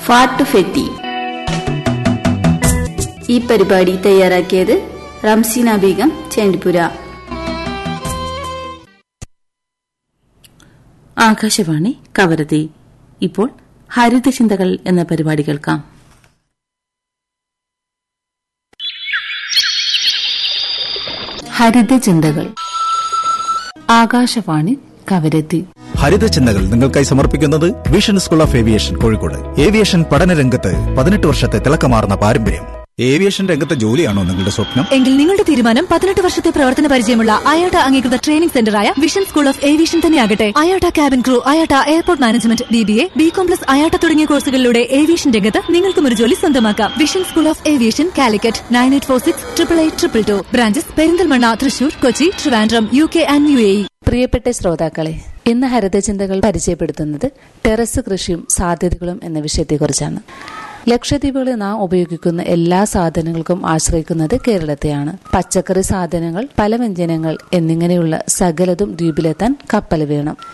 ഫാട്ട് ഫെറ്റി ഈ പരിപാടി തയ്യാറാക്കിയത് റംസീന ബീഗം ചേണ്ടിപ്പുര ആകാശവാണി കവരത്തി ഇപ്പോൾ ഹരിതചിന്തകൾ എന്ന പരിപാടി കേൾക്കാം ഹരിതചിന്തകൾ ആകാശവാണി കവരത്തി ഹരിത ചിന്തകൾ നിങ്ങൾക്കായി സമർപ്പിക്കുന്നത് vision school of aviation Kozhikode aviation പഠന രംഗത്ത് പതിനെട്ട് വർഷത്തെ തിളക്കമാർന്ന പാരമ്പര്യം ഏവിയേഷൻ രംഗത്തെ ജോലിയാണോ നിങ്ങളുടെ സ്വപ്നം എങ്കിൽ നിങ്ങളുടെ തീരുമാനം പതിനെട്ട് വർഷത്തെ പ്രവർത്തന പരിചയമുള്ള അയോട്ട അംഗീകൃത ട്രെയിനിംഗ് സെന്ററായ വിഷൻ സ്കൂൾ ഓഫ് ഏവിയേഷൻ തന്നെയാകട്ടെ IATA cabin crew IATA airport management B B A B com plus IATA തുടങ്ങിയ കോഴ്സുകളിലൂടെ ഏവിയേഷൻ രംഗത്ത് നിങ്ങൾക്കും ഒരു ജോലി സ്വന്തമാക്കാം vision school of aviation Calicut nine eight four six triple eight triple two branches Perinthalmanna Thrissur Kochi Trivandrum U K and U A പ്രിയപ്പെട്ട ശ്രോതാക്കളെ ഇന്ന് ഹരിതചിന്തകൾ പരിചയപ്പെടുത്തുന്നത് ടെറസ് കൃഷിയും സാധ്യതകളും എന്ന വിഷയത്തെക്കുറിച്ചാണ് ലക്ഷദ്വീപുകളിൽ നാം ഉപയോഗിക്കുന്ന എല്ലാ സാധനങ്ങൾക്കും ആശ്രയിക്കുന്നത് കേരളത്തെയാണ് പച്ചക്കറി സാധനങ്ങൾ പലവ്യഞ്ജനങ്ങൾ എന്നിങ്ങനെയുള്ള സകലതും ദ്വീപിലെത്താൻ കപ്പൽ വേണം